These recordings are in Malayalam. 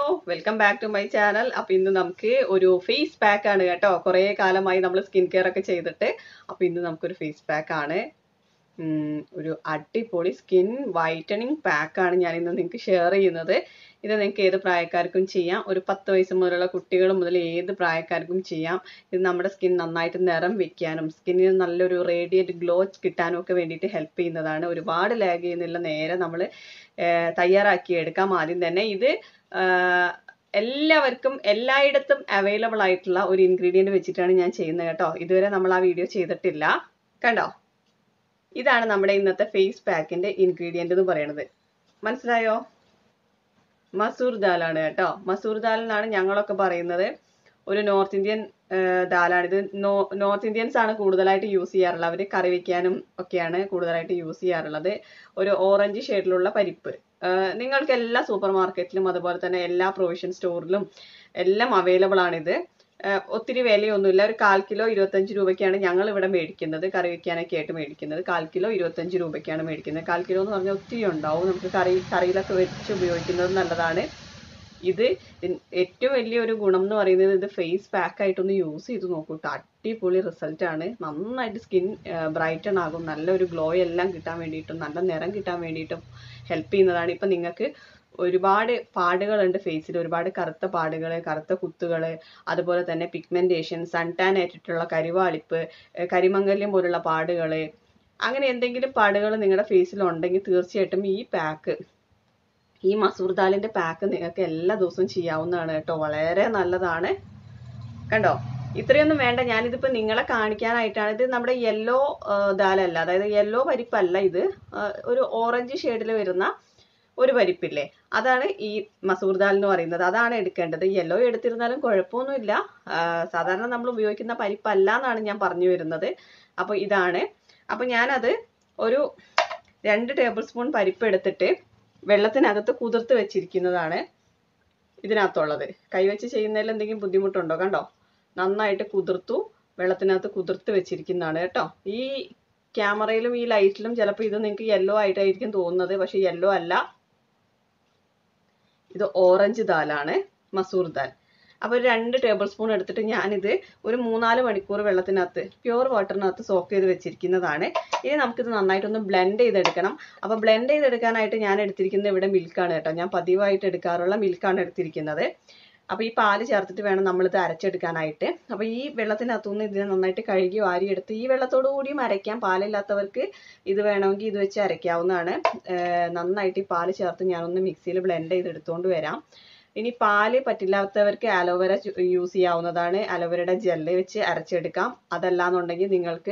Welcome back to my channel അപ്പൊ ഇന്ന് നമുക്ക് ഒരു ഫേസ് പാക്ക് ആണ് കേട്ടോ കുറേ കാലമായി നമ്മൾ സ്കിൻ കെയർ ഒക്കെ ചെയ്തിട്ട് അപ്പൊ ഇന്ന് നമുക്കൊരു ഫേസ് പാക്ക് ആണ് ഉം, ഒരു അടിപൊളി സ്കിൻ വൈറ്റനിങ് പാക്ക് ആണ് ഞാൻ ഇന്ന് നിങ്ങൾക്ക് ഷെയർ ചെയ്യുന്നത് ഇത് നിങ്ങൾക്ക് ഏത് പ്രായക്കാർക്കും ചെയ്യാം ഒരു പത്ത് വയസ്സ് മുതലുള്ള കുട്ടികൾ മുതൽ ഏത് പ്രായക്കാർക്കും ചെയ്യാം ഇത് നമ്മുടെ സ്കിൻ നന്നായിട്ട് നിറം വെക്കാനും സ്കിന്നിന് നല്ലൊരു റേഡിയന്റ് ഗ്ലോ കിട്ടാനും ഒക്കെ വേണ്ടിയിട്ട് ഹെൽപ്പ് ചെയ്യുന്നതാണ് ഒരുപാട് ലാഗ് ചെയ്യുന്നില്ല നേരെ നമ്മൾ തയ്യാറാക്കി എടുക്കാം ആദ്യം തന്നെ ഇത് ആഹ് എല്ലാവർക്കും എല്ലായിടത്തും അവൈലബിൾ ആയിട്ടുള്ള ഒരു ഇൻഗ്രീഡിയൻറ്റ് വെച്ചിട്ടാണ് ഞാൻ ചെയ്യുന്നത് കേട്ടോ ഇതുവരെ നമ്മൾ ആ വീഡിയോ ചെയ്തിട്ടില്ല കണ്ടോ ഇതാണ് നമ്മുടെ ഇന്നത്തെ ഫേസ് പാക്കിന്റെ ഇൻഗ്രീഡിയന്റ് എന്ന് പറയുന്നത് മനസ്സിലായോ മസൂർ ദാലാണ് കേട്ടോ മസൂർ ദാൽ എന്നാണ് ഞങ്ങളൊക്കെ പറയുന്നത് ഒരു നോർത്ത് ഇന്ത്യൻ ദാലാണ് ഇത് നോർത്ത് ഇന്ത്യൻസ് ആണ് കൂടുതലായിട്ട് യൂസ് ചെയ്യാറുള്ളത് അവർ കറി വെക്കാനും ഒക്കെയാണ് കൂടുതലായിട്ട് യൂസ് ചെയ്യാറുള്ളത് ഒരു ഓറഞ്ച് ഷെയ്ഡിലുള്ള പരിപ്പ് ആഹ് നിങ്ങൾക്ക് എല്ലാ സൂപ്പർ മാർക്കറ്റിലും അതുപോലെ തന്നെ എല്ലാ പ്രൊവിഷൻ സ്റ്റോറിലും എല്ലാം അവൈലബിൾ ആണിത് ആഹ് ഒത്തിരി വിലയൊന്നുമില്ല ഒരു കാൽ കിലോ ഇരുപത്തഞ്ച് രൂപയ്ക്കാണ് ഞങ്ങൾ ഇവിടെ മേടിക്കുന്നത് കറി വെക്കാനൊക്കെ ആയിട്ട് മേടിക്കുന്നത് കാൽ കിലോ ഇരുപത്തഞ്ച് രൂപയ്ക്കാണ് മേടിക്കുന്നത് കാൽ കിലോ എന്ന് പറഞ്ഞാൽ ഒത്തിരി ഉണ്ടാവും നമുക്ക് കറി കറിയിലൊക്കെ വെച്ച് ഉപയോഗിക്കുന്നത് നല്ലതാണ് ഇത് ഇൻ- ഏറ്റവും വലിയൊരു ഗുണം എന്ന് പറയുന്നത് ഇത് ഫേസ് പാക്ക് ആയിട്ടൊന്ന് യൂസ് ചെയ്ത് നോക്കൂ ട്ടോ. അടിപൊളി റിസൾട്ട് ആണ് നന്നായിട്ട് സ്കിൻ ബ്രൈറ്റൺ ആകും നല്ലൊരു ഗ്ലോ എല്ലാം കിട്ടാൻ വേണ്ടിയിട്ടും നല്ല നിറം കിട്ടാൻ വേണ്ടിയിട്ടും ഹെൽപ്പ് ചെയ്യുന്നതാണ് ഇപ്പം നിങ്ങൾക്ക് ഒരുപാട് പാടുകളുണ്ട് ഫേസിൽ ഒരുപാട് കറുത്ത പാടുകൾ കറുത്ത കുത്തുകൾ അതുപോലെ തന്നെ പിഗ്മെന്റേഷൻ സൺ ടാൻ ആയിട്ടുള്ള കരിവാളിപ്പ് ഏർ കരിമംഗല്യം പോലുള്ള പാടുകൾ അങ്ങനെ എന്തെങ്കിലും പാടുകൾ നിങ്ങളുടെ ഫേസിൽ ഉണ്ടെങ്കിൽ തീർച്ചയായിട്ടും ഈ പാക്ക് ഈ മസൂർ ദാലിന്റെ പാക്ക് നിങ്ങൾക്ക് എല്ലാ ദിവസവും ചെയ്യാവുന്നതാണ് കേട്ടോ വളരെ നല്ലതാണ് കണ്ടോ ഇത്രയൊന്നും വേണ്ട ഞാനിതിപ്പോ നിങ്ങളെ കാണിക്കാനായിട്ടാണ് ഇത് നമ്മുടെ യെല്ലോ ദാലല്ല അതായത് യെല്ലോ പരിപ്പല്ല ഇത് ആ, ഒരു ഓറഞ്ച് ഷെയ്ഡിൽ വരുന്ന ഒരു പരിപ്പില്ലേ അതാണ് ഈ മസൂർ ദാൽ എന്ന് പറയുന്നത് അതാണ് എടുക്കേണ്ടത് യെല്ലോ എടുത്തിരുന്നാലും കുഴപ്പമൊന്നുമില്ല ആ, സാധാരണ നമ്മൾ ഉപയോഗിക്കുന്ന പരിപ്പല്ല എന്നാണ് ഞാൻ പറഞ്ഞു വരുന്നത് അപ്പോൾ ഇതാണ് അപ്പോൾ ഞാനത് ഒരു രണ്ട് ടേബിൾ സ്പൂൺ പരിപ്പ് എടുത്തിട്ട് വെള്ളത്തിനകത്ത് കുതിർത്ത് വെച്ചിരിക്കുന്നതാണ് ഇതിനകത്തുള്ളത് കൈവച്ച് ചെയ്യുന്നതിൽ എന്തെങ്കിലും ബുദ്ധിമുട്ടുണ്ടോ കണ്ടോ നന്നായിട്ട് കുതിർത്തു വെള്ളത്തിനകത്ത് കുതിർത്ത് വെച്ചിരിക്കുന്നതാണ് കേട്ടോ ഈ ക്യാമറയിലും ഈ ലൈറ്റിലും ചിലപ്പോൾ ഇത് നിങ്ങൾക്ക് യെല്ലോ ആയിട്ടായിരിക്കും തോന്നുന്നത് പക്ഷെ യെല്ലോ അല്ല ഇത് ഓറഞ്ച് ദാലാണ് മസൂർ ദാൽ അപ്പോൾ ഒരു രണ്ട് ടേബിൾ സ്പൂൺ എടുത്തിട്ട് ഞാനിത് ഒരു മൂന്നാല് മണിക്കൂർ വെള്ളത്തിനകത്ത് പ്യുവർ വാട്ടറിനകത്ത് സോക്ക് ചെയ്ത് വെച്ചിരിക്കുന്നതാണ് ഇനി നമുക്കിത് നന്നായിട്ടൊന്ന് ബ്ലെൻഡ് ചെയ്തെടുക്കണം അപ്പോൾ ബ്ലെൻഡ് ചെയ്തെടുക്കാനായിട്ട് ഞാൻ എടുത്തിരിക്കുന്നത് ഇവിടെ മിൽക്കാണ് കേട്ടോ ഞാൻ പതിവായിട്ട് എടുക്കാറുള്ള മിൽക്കാണ് എടുത്തിരിക്കുന്നത് അപ്പോൾ ഈ പാല് ചേർത്തിട്ട് വേണം നമ്മളിത് അരച്ചെടുക്കാനായിട്ട് അപ്പോൾ ഈ വെള്ളത്തിനകത്തുനിന്ന് ഇതിനെ നന്നായിട്ട് കഴുകി വാരിയെടുത്ത് ഈ വെള്ളത്തോടു കൂടിയും അരയ്ക്കാം പാലില്ലാത്തവർക്ക് ഇത് വേണമെങ്കിൽ ഇത് വെച്ച് അരയ്ക്കാവുന്നതാണ് ഏർ നന്നായിട്ട് ഈ പാല് ചേർത്ത് ഞാനൊന്ന് മിക്സിയിൽ ബ്ലെൻഡ് ചെയ്ത് എടുത്തുകൊണ്ട് വരാം ഇനി പാല് പറ്റില്ലാത്തവർക്ക് അലോവേര യൂസ് ചെയ്യാവുന്നതാണ് അലോവേരയുടെ ജെല്ല് വെച്ച് അരച്ചെടുക്കാം അതല്ലാന്നുണ്ടെങ്കിൽ നിങ്ങൾക്ക്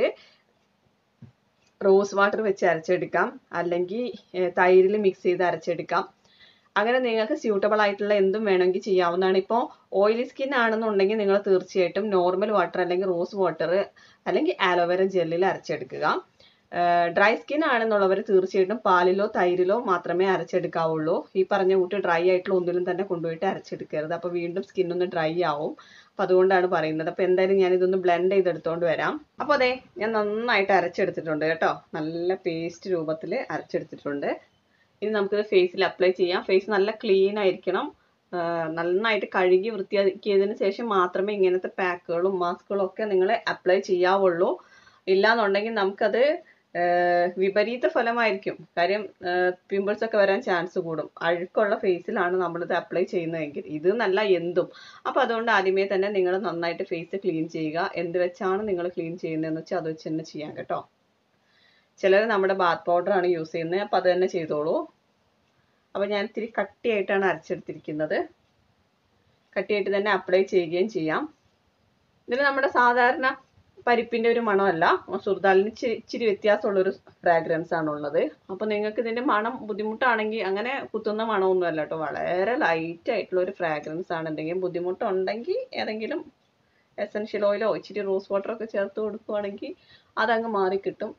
റോസ് വാട്ടർ വെച്ച് അരച്ചെടുക്കാം അല്ലെങ്കിൽ തൈരിൽ മിക്സ് ചെയ്ത് അരച്ചെടുക്കാം അങ്ങനെ നിങ്ങൾക്ക് സ്യൂട്ടബിൾ ആയിട്ടുള്ള എന്തും വേണമെങ്കിൽ ചെയ്യാവുന്നതാണ് ഇപ്പോൾ ഓയിലി സ്കിൻ ആണെന്നുണ്ടെങ്കിൽ നിങ്ങൾ തീർച്ചയായിട്ടും നോർമൽ വാട്ടർ അല്ലെങ്കിൽ റോസ് വാട്ടർ അല്ലെങ്കിൽ ആലോവേര ജെല്ലിൽ അരച്ചെടുക്കുക ഡ്രൈ സ്കിൻ ആണെന്നുള്ളവർ തീർച്ചയായിട്ടും പാലിലോ തൈരിലോ മാത്രമേ അരച്ചെടുക്കാവുള്ളൂ ഈ പറഞ്ഞ കൂട്ട് ഡ്രൈ ആയിട്ടുള്ള ഒന്നിലും തന്നെ കൊണ്ടുപോയിട്ട് അരച്ചെടുക്കരുത് അപ്പോൾ വീണ്ടും സ്കിൻ ഒന്ന് ഡ്രൈ ആവും അപ്പോൾ അതുകൊണ്ടാണ് പറയുന്നത് അപ്പോൾ എന്തായാലും ഞാൻ ഇതൊന്ന് ബ്ലെൻഡ് ചെയ്തെടുത്തോണ്ട് വരാം അപ്പോൾ അതെ ഞാൻ നന്നായിട്ട് അരച്ചെടുത്തിട്ടുണ്ട് കേട്ടോ നല്ല പേസ്റ്റ് രൂപത്തിൽ അരച്ചെടുത്തിട്ടുണ്ട് ഇനി നമുക്കിത് ഫേസിൽ അപ്ലൈ ചെയ്യാം ഫേസ് നല്ല ക്ലീൻ ആയിരിക്കണം ആ, നന്നായിട്ട് കഴുകി വൃത്തിയാക്കിയതിന് ശേഷം മാത്രമേ ഇങ്ങനത്തെ പാക്കുകളും മാസ്കുകളും ഒക്കെ നിങ്ങൾ അപ്ലൈ ചെയ്യാവുള്ളൂ ഇല്ലാന്നുണ്ടെങ്കിൽ നമുക്കത് ആ, വിപരീത ഫലമായിരിക്കും കാര്യം പിമ്പിൾസ് ഒക്കെ വരാൻ ചാൻസ് കൂടും അഴുക്കുള്ള ഫേസിലാണ് നമ്മളിത് അപ്ലൈ ചെയ്യുന്നതെങ്കിൽ ഇത് നല്ല എന്തും അപ്പോൾ അതുകൊണ്ട് ആദ്യമേ തന്നെ നിങ്ങൾ നന്നായിട്ട് ഫേസ് ക്ലീൻ ചെയ്യുക എന്ത് വെച്ചാണ് നിങ്ങൾ ക്ലീൻ ചെയ്യുന്നതെന്ന് വെച്ചാൽ അത് വെച്ച് തന്നെ ചെയ്യാം കേട്ടോ ചിലർ നമ്മുടെ ബാത്ത് പൗഡർ ആണ് യൂസ് ചെയ്യുന്നത് അപ്പോൾ അത് തന്നെ ചെയ്തോളൂ അപ്പോൾ ഞാൻ ഇത്തിരി കട്ടിയായിട്ടാണ് അരച്ചെടുത്തിരിക്കുന്നത് കട്ടിയായിട്ട് തന്നെ അപ്ലൈ ചെയ്യുകയും ചെയ്യാം ഇതിന് നമ്മുടെ സാധാരണ പരിപ്പിൻ്റെ ഒരു മണമല്ല മസൂർ ദാലിന് ഇച്ചിരി ഇച്ചിരി വ്യത്യാസമുള്ളൊരു ഫ്രാഗ്രൻസ് ആണുള്ളത് അപ്പോൾ നിങ്ങൾക്ക് ഇതിൻ്റെ മണം ബുദ്ധിമുട്ടാണെങ്കിൽ അങ്ങനെ കുത്തുന്ന മണമൊന്നുമല്ല കേട്ടോ വളരെ ലൈറ്റ് ആയിട്ടുള്ള ഒരു ഫ്രാഗ്രൻസ് ആണ് എന്തെങ്കിലും ബുദ്ധിമുട്ടുണ്ടെങ്കിൽ ഏതെങ്കിലും എസൻഷ്യൽ ഓയിലോ ഇച്ചിരി റോസ് വാട്ടറോ ഒക്കെ ചേർത്ത് കൊടുക്കുവാണെങ്കിൽ അതങ്ങ് മാറിക്കിട്ടും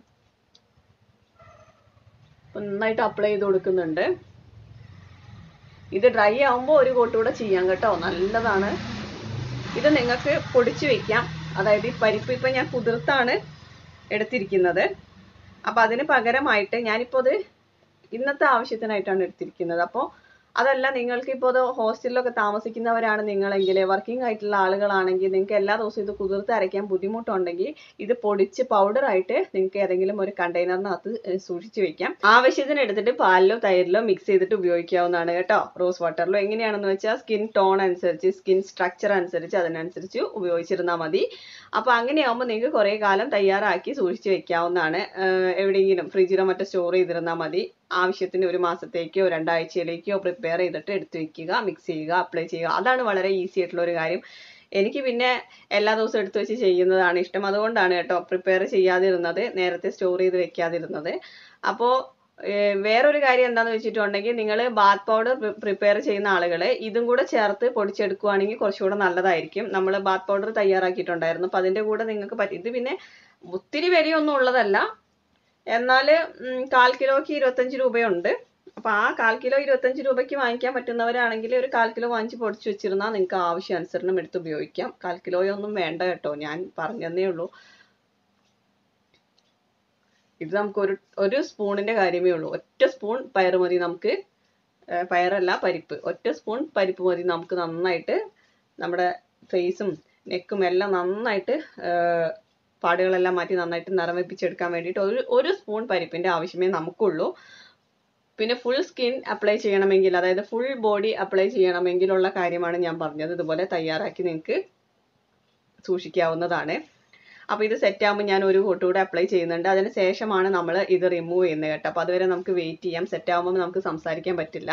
അപ്പൊ നന്നായിട്ട് അപ്ലൈ ചെയ്ത് കൊടുക്കുന്നുണ്ട് ഇത് ഡ്രൈ ആവുമ്പോൾ ഒരു കോട്ട് കൂടെ ചെയ്യാം കേട്ടോ നല്ലതാണ് ഇത് നിങ്ങൾക്ക് പൊടിച്ച് വെക്കാം അതായത് ഈ പരിപ്പ് ഇപ്പം ഞാൻ കുതിർത്താണ് എടുത്തിരിക്കുന്നത് അപ്പം അതിന് പകരമായിട്ട് ഞാനിപ്പോൾ അത് ഇന്നത്തെ ആവശ്യത്തിനായിട്ടാണ് എടുത്തിരിക്കുന്നത് അപ്പോൾ അതല്ല നിങ്ങൾക്ക് ഇപ്പോൾ ഇത് ഹോസ്റ്റലിലൊക്കെ താമസിക്കുന്നവരാണ് നിങ്ങളെങ്കിൽ വർക്കിംഗ് ആയിട്ടുള്ള ആളുകളാണെങ്കിൽ നിങ്ങൾക്ക് എല്ലാ ദിവസവും ഇത് കുതിർത്ത് അരയ്ക്കാൻ ബുദ്ധിമുട്ടുണ്ടെങ്കിൽ ഇത് പൊടിച്ച് powder ആയിട്ട് നിങ്ങൾക്ക് ഏതെങ്കിലും ഒരു കണ്ടെയ്നറിനകത്ത് സൂക്ഷിച്ച് വെക്കാം ആവശ്യത്തിന് എടുത്തിട്ട് പാലിലോ തൈരിലോ മിക്സ് ചെയ്തിട്ട് ഉപയോഗിക്കാവുന്നതാണ് കേട്ടോ റോസ് വാട്ടറിലോ എങ്ങനെയാണെന്ന് വെച്ചാൽ സ്കിൻ ടോൺ അനുസരിച്ച് സ്കിൻ സ്ട്രക്ചർ അനുസരിച്ച് അതിനനുസരിച്ച് ഉപയോഗിച്ചിരുന്നാൽ മതി അപ്പോൾ അങ്ങനെയാകുമ്പോൾ നിങ്ങൾക്ക് കുറേ കാലം തയ്യാറാക്കി സൂക്ഷിച്ച് വെക്കാവുന്നതാണ് ആഹ് എവിടെയെങ്കിലും ഫ്രിഡ്ജിലോ മറ്റോ സ്റ്റോർ ചെയ്തിരുന്നാൽ മതി ആവശ്യത്തിന് ഒരു മാസത്തേക്കോ രണ്ടാഴ്ചയിലേക്കോ പ്രിപ്പയർ ചെയ്തിട്ട് എടുത്ത് വെക്കുക മിക്സ് ചെയ്യുക അപ്ലൈ ചെയ്യുക അതാണ് വളരെ ഈസി ആയിട്ടുള്ള ഒരു കാര്യം എനിക്ക് പിന്നെ എല്ലാ ദിവസവും എടുത്ത് വെച്ച് ചെയ്യുന്നതാണ് ഇഷ്ടം അതുകൊണ്ടാണ് കേട്ടോ പ്രിപ്പയർ ചെയ്യാതിരുന്നത് നേരത്തെ സ്റ്റോർ ചെയ്ത് വെക്കാതിരുന്നത് അപ്പോൾ വേറൊരു കാര്യം എന്താണെന്ന് വെച്ചിട്ടുണ്ടെങ്കിൽ നിങ്ങൾ ബാത്ത് പൗഡർ പ്രിപ്പയർ ചെയ്യുന്ന ആളുകൾ ഇതും കൂടെ ചേർത്ത് പൊടിച്ചെടുക്കുകയാണെങ്കിൽ കുറച്ചുകൂടെ നല്ലതായിരിക്കും നമ്മൾ ബാത്ത് പൗഡർ തയ്യാറാക്കിയിട്ടുണ്ടായിരുന്നു അപ്പോൾ അതിൻ്റെ കൂടെ നിങ്ങൾക്ക് പറ്റും ഇത് പിന്നെ ഒത്തിരി വിലയൊന്നും ഉള്ളതല്ല എന്നാൽ കാൽ കിലോയ്ക്ക് ഇരുപത്തഞ്ച് രൂപയുണ്ട് അപ്പോൾ ആ കാൽ കിലോ ഇരുപത്തഞ്ച് രൂപയ്ക്ക് വാങ്ങിക്കാൻ പറ്റുന്നവരാണെങ്കിൽ ഒരു കാൽ കിലോ വാങ്ങിച്ച് പൊടിച്ച് വെച്ചിരുന്നാൽ നിങ്ങൾക്ക് ആവശ്യാനുസരണം എടുത്ത് ഉപയോഗിക്കാം കാൽ കിലോയൊന്നും വേണ്ട കേട്ടോ ഞാൻ പറഞ്ഞതേ ഉള്ളൂ ഇത് നമുക്ക് ഒരു ഒരു സ്പൂണിന്റെ കാര്യമേ ഉള്ളൂ ഒറ്റ സ്പൂൺ പയറ് മതി നമുക്ക് ഏർ പയറല്ല പരിപ്പ് ഒറ്റ സ്പൂൺ പരിപ്പ് മതി നമുക്ക് നന്നായിട്ട് നമ്മുടെ ഫേസും നെക്കും എല്ലാം നന്നായിട്ട് ഏർ പാടുകളെല്ലാം മാറ്റി നന്നായിട്ട് നിറം വെപ്പിച്ചെടുക്കാൻ വേണ്ടിയിട്ട് ഒരു ഒരു സ്പൂൺ പരിപ്പിന്റെ ആവശ്യമേ നമുക്കുള്ളൂ പിന്നെ ഫുൾ സ്കിൻ അപ്ലൈ ചെയ്യണമെങ്കിൽ അതായത് ഫുൾ ബോഡി അപ്ലൈ ചെയ്യണമെങ്കിലുള്ള കാര്യമാണ് ഞാൻ പറഞ്ഞത് ഇതുപോലെ തയ്യാറാക്കി നിങ്ങൾക്ക് സൂക്ഷിക്കാവുന്നതാണ് അപ്പോൾ ഇത് സെറ്റ് ആകുമ്പോൾ ഞാൻ ഒരു കോട്ട് കൂടെ അപ്ലൈ ചെയ്യുന്നുണ്ട് അതിന് ശേഷമാണ് നമ്മൾ ഇത് റിമൂവ് ചെയ്യുന്നത് കേട്ടോ അപ്പോൾ അതുവരെ നമുക്ക് വെയിറ്റ് ചെയ്യാം സെറ്റ് ആകുമ്പോൾ നമുക്ക് സംസാരിക്കാൻ പറ്റില്ല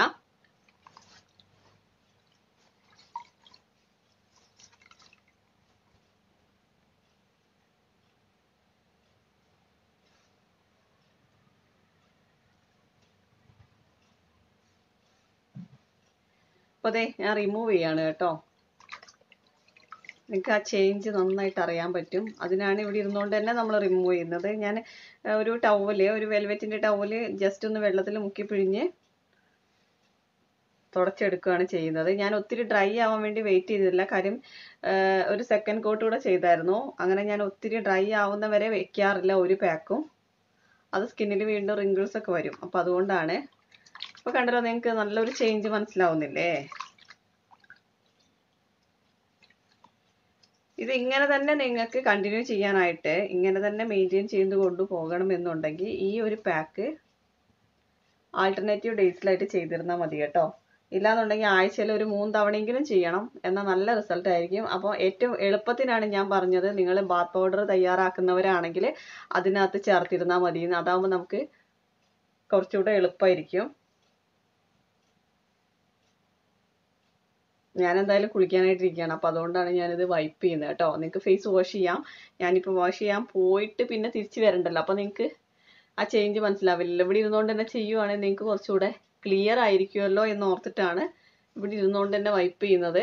അപ്പോൾ അതെ ഞാൻ റിമൂവ് ചെയ്യാണ് കേട്ടോ നിങ്ങൾക്ക് ആ ചേഞ്ച് നന്നായിട്ട് അറിയാൻ പറ്റും അതിനാണ് ഇവിടെ ഇരുന്നുകൊണ്ട് തന്നെ നമ്മൾ റിമൂവ് ചെയ്യുന്നത് ഞാൻ ഏർ ഒരു ടവല് ഒരു വെൽവെറ്റിൻ്റെ ടവല് ജസ്റ്റ് ഒന്ന് വെള്ളത്തിൽ മുക്കി പിഴിഞ്ഞ് തുടച്ചെടുക്കുകയാണ് ചെയ്യുന്നത് ഞാൻ ഒത്തിരി ഡ്രൈ ആവാൻ വേണ്ടി വെയിറ്റ് ചെയ്തില്ല കാര്യം ഏർ ഒരു സെക്കൻഡ് കോട്ട് കൂടെ ചെയ്തായിരുന്നു അങ്ങനെ ഞാൻ ഒത്തിരി ഡ്രൈ ആവുന്ന വരെ വെക്കാറില്ല ഒരു പാക്കും അത് സ്കിന്നിൽ വീണ്ടും റിങ്കിൾസ് ഒക്കെ വരും അപ്പോൾ അതുകൊണ്ടാണ് ഇപ്പോൾ കണ്ടല്ലോ നിങ്ങൾക്ക് നല്ലൊരു ചേഞ്ച് മനസ്സിലാവുന്നില്ലേ ഇത് ഇങ്ങനെ തന്നെ നിങ്ങൾക്ക് കണ്ടിന്യൂ ചെയ്യാനായിട്ട് ഇങ്ങനെ തന്നെ മെയിൻറ്റെയിൻ ചെയ്ത് കൊണ്ടുപോകണം എന്നുണ്ടെങ്കിൽ ഈ ഒരു പാക്ക് ആൾട്ടർനേറ്റീവ് ഡേയ്സിലായിട്ട് ചെയ്തിരുന്നാൽ മതി കേട്ടോ ഇല്ലാന്നുണ്ടെങ്കിൽ ആഴ്ചയിൽ ഒരു മൂന്ന് തവണയെങ്കിലും ചെയ്യണം എന്നാൽ നല്ല റിസൾട്ട് ആയിരിക്കും അപ്പോൾ ഏറ്റവും എളുപ്പത്തിനാണ് ഞാൻ പറഞ്ഞത് നിങ്ങൾ ബാത്ത് പൗഡർ തയ്യാറാക്കുന്നവരാണെങ്കിൽ അതിനകത്ത് ചേർത്തിരുന്നാൽ മതി അതാകുമ്പോൾ നമുക്ക് കുറച്ചുകൂടെ എളുപ്പമായിരിക്കും ഞാൻ എന്തായാലും കുളിക്കാനായിട്ടിരിക്കുകയാണ് അപ്പോൾ അതുകൊണ്ടാണ് ഞാനിത് വൈപ്പ് ചെയ്യുന്നത് കേട്ടോ നിങ്ങൾക്ക് ഫേസ് വാഷ് ചെയ്യാം ഞാനിപ്പോൾ വാഷ് ചെയ്യാൻ പോയിട്ട് പിന്നെ തിരിച്ച് വരണ്ടല്ലോ അപ്പോൾ നിങ്ങൾക്ക് ആ ചേഞ്ച് മനസ്സിലാവില്ല ഇവിടെ ഇരുന്നുകൊണ്ട് തന്നെ ചെയ്യുവാണെങ്കിൽ നിങ്ങൾക്ക് കുറച്ചുകൂടെ ക്ലിയർ ആയിരിക്കുമല്ലോ എന്ന് ഓർത്തിട്ടാണ് ഇവിടെ ഇരുന്നുകൊണ്ട് തന്നെ വൈപ്പ് ചെയ്യുന്നത്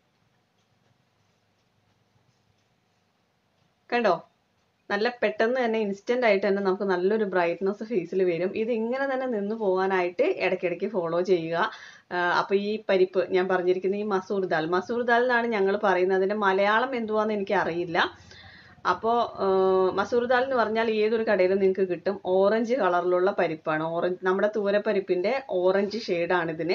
കണ്ടോ നല്ല പെട്ടെന്ന് തന്നെ ഇൻസ്റ്റന്റ് ആയിട്ട് തന്നെ നമുക്ക് നല്ലൊരു ബ്രൈറ്റ്നസ് ഫേസിൽ വരും ഇത് ഇങ്ങനെ തന്നെ നിന്ന് പോകാനായിട്ട് ഇടയ്ക്കിടയ്ക്ക് ഫോളോ ചെയ്യുക അപ്പോൾ ഈ പരിപ്പ് ഞാൻ പറഞ്ഞിരിക്കുന്ന ഈ മസൂർ ദാൽ മസൂർ ദാൽ എന്നാണ് ഞങ്ങൾ പറയുന്നത് അതിന്റെ മലയാളം എന്തുവാന്ന് എനിക്ക് അറിയില്ല അപ്പോൾ മസൂർ ദാൽ എന്ന് പറഞ്ഞാൽ ഏതൊരു കടയിലും നിങ്ങൾക്ക് കിട്ടും ഓറഞ്ച് കളറിലുള്ള പരിപ്പാണ് ഓറഞ്ച് നമ്മുടെ തൂരപ്പരിപ്പിന്റെ ഓറഞ്ച് ഷെയ്ഡാണ് ഇതിന്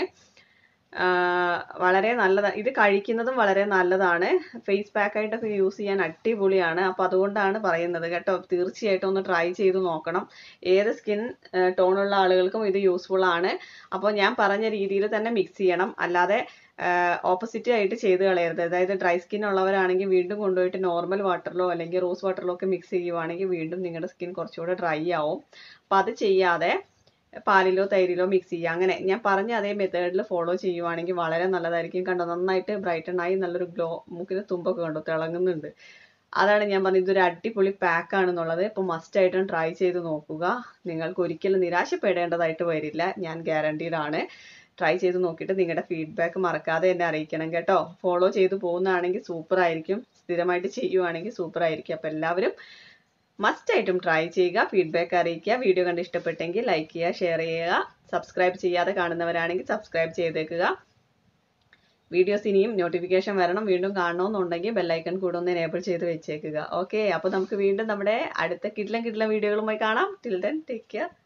വളരെ നല്ലതാണ് ഇത് കഴിക്കുന്നതും വളരെ നല്ലതാണ് ഫേസ് പാക്ക് ആയിട്ടൊക്കെ യൂസ് ചെയ്യാൻ അടിപൊളിയാണ് അപ്പോൾ അതുകൊണ്ടാണ് പറയുന്നത് കേട്ടോ തീർച്ചയായിട്ടും ഒന്ന് ട്രൈ ചെയ്ത് നോക്കണം ഏത് സ്കിൻ ടോണുള്ള ആളുകൾക്കും ഇത് യൂസ്ഫുൾ ആണ് അപ്പോൾ ഞാൻ പറഞ്ഞ രീതിയിൽ തന്നെ മിക്സ് ചെയ്യണം അല്ലാതെ ഓപ്പോസിറ്റ് ആയിട്ട് ചെയ്ത് കളയരുത് അതായത് ഡ്രൈ സ്കിൻ ഉള്ളവരാണെങ്കിൽ വീണ്ടും കൊണ്ടുപോയിട്ട് നോർമൽ വാട്ടറിലോ അല്ലെങ്കിൽ റോസ് വാട്ടറിലോ ഒക്കെ മിക്സ് ചെയ്യുവാണെങ്കിൽ വീണ്ടും നിങ്ങളുടെ സ്കിൻ കുറച്ചുകൂടെ ഡ്രൈ ആവും അപ്പോൾ അത് ചെയ്യാതെ പാലിലോ തൈരിലോ മിക്സ് ചെയ്യുക അങ്ങനെ ഞാൻ പറഞ്ഞ അതേ മെത്തേഡിൽ ഫോളോ ചെയ്യുവാണെങ്കിൽ വളരെ നല്ലതായിരിക്കും കണ്ടോ നന്നായിട്ട് ബ്രൈറ്റൺ ആയി നല്ലൊരു ഗ്ലോ മൂക്കിന് തുമ്പൊക്കെ കണ്ടോ തിളങ്ങുന്നുണ്ട് അതാണ് ഞാൻ പറഞ്ഞത് ഇതൊരു അടിപൊളി പാക്ക് ആണെന്നുള്ളത് ഇപ്പോൾ മസ്റ്റ് ആയിട്ടും ട്രൈ ചെയ്ത് നോക്കുക നിങ്ങൾക്ക് ഒരിക്കലും നിരാശപ്പെടേണ്ടതായിട്ട് വരില്ല ഞാൻ ഗ്യാരണ്ടീഡ് ആണ് ട്രൈ ചെയ്ത് നോക്കിയിട്ട് നിങ്ങളുടെ ഫീഡ്ബാക്ക് മറക്കാതെ എന്നെ അറിയിക്കണം കേട്ടോ ഫോളോ ചെയ്ത് പോകുന്നതാണെങ്കിൽ സൂപ്പർ ആയിരിക്കും സ്ഥിരമായിട്ട് ചെയ്യുവാണെങ്കിൽ സൂപ്പർ ആയിരിക്കും അപ്പോൾ എല്ലാവരും മസ്റ്റ് ആയിട്ടും ട്രൈ ചെയ്യുക ഫീഡ്ബാക്ക് അറിയിക്കുക വീഡിയോ കണ്ട് ഇഷ്ടപ്പെട്ടെങ്കിൽ ലൈക്ക് ചെയ്യുക ഷെയർ ചെയ്യുക സബ്സ്ക്രൈബ് ചെയ്യാതെ കാണുന്നവരാണെങ്കിൽ സബ്സ്ക്രൈബ് ചെയ്തേക്കുക വീഡിയോസ് ഇനിയും നോട്ടിഫിക്കേഷൻ വരണം വീണ്ടും കാണണമെന്നുണ്ടെങ്കിൽ ബെല്ലൈക്കൺ കൂടെ ഒന്ന് എനേബിൾ ചെയ്ത് വെച്ചേക്കുക ഓക്കെ അപ്പോൾ നമുക്ക് വീണ്ടും നമ്മുടെ അടുത്ത കിഡ്ലം കിഡ്ലം വീഡിയോകളുമായി കാണാം ടിൽ ദെൻ ടേക്ക് കെയർ